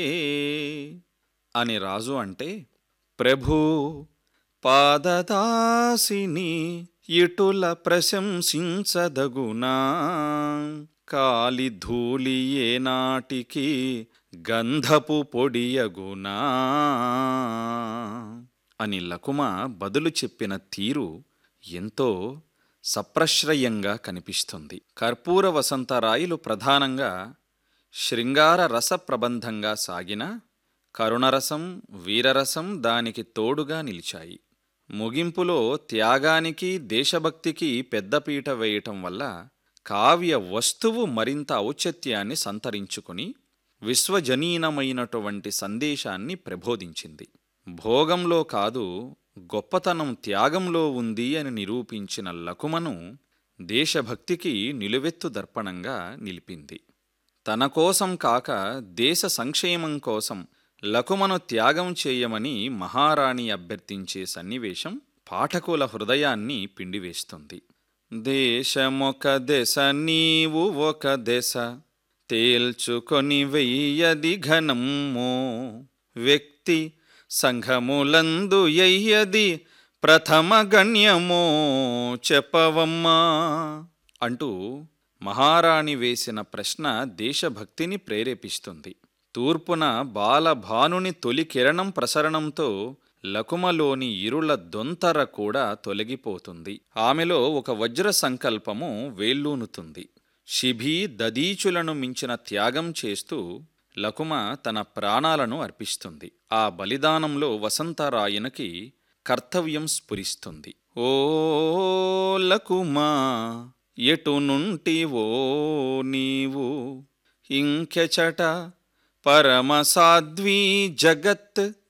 అని రాజు అంటే ప్రభు పాదదాసిని ఇటుల ప్రశంసించదగునా కాలి ధూళి ఏనాటికి గంధపు పొడియగునా అని లకుమ బదులు చెప్పిన తీరు ఎంతో సప్రశ్రయంగా కనిపిస్తుంది కర్పూర వసంతరాయులు ప్రధానంగా శృంగార రస ప్రబంధంగా సాగిన కరుణరసం వీరరసం దానికి తోడుగా నిలిచాయి ముగింపులో త్యాగానికి దేశభక్తికి పెద్దపీట వేయటం వల్ల కావ్య వస్తువు మరింత ఔచిత్యాన్ని సంతరించుకుని విశ్వజనీనమైనటువంటి సందేశాన్ని ప్రబోధించింది భోగంలో కాదు గొప్పతనం త్యాగంలో ఉంది అని నిరూపించిన లకుమను దేశభక్తికి నిలువెత్తు దర్పణంగా నిలిపింది తన కోసం కాక దేశ సంక్షేమం కోసం లకుమను త్యాగం చేయమని మహారాణి అభ్యర్థించే సన్నివేశం పాఠకుల హృదయాన్ని పిండివేస్తుంది దేశమొక దశ నీవు ఒక దశ తేల్చుకొని వెయ్యది ఘనమ్మో వ్యక్తి సంఘములందు ఎయ్యది ప్రథమ గణ్యమో చెప్పవమ్మా అంటూ మహారాణి వేసిన ప్రశ్న దేశభక్తిని ప్రేరేపిస్తుంది తూర్పున బాలభానుని తొలి కిరణం ప్రసరణంతో లకుమలోని ఇరుల దొంతర కూడా తొలగిపోతుంది ఆమెలో ఒక వజ్ర సంకల్పము వేల్లూనుతుంది శిభి దదీచులను మించిన త్యాగం చేస్తూ లకుమ తన ప్రాణాలను అర్పిస్తుంది ఆ బలిదానంలో వసంతరాయనకి కర్తవ్యం స్ఫురిస్తుంది ఓ లకుమా ఎటు నుంటివో నీవు ఇంకెచట పరమ సాధ్వీ జగత్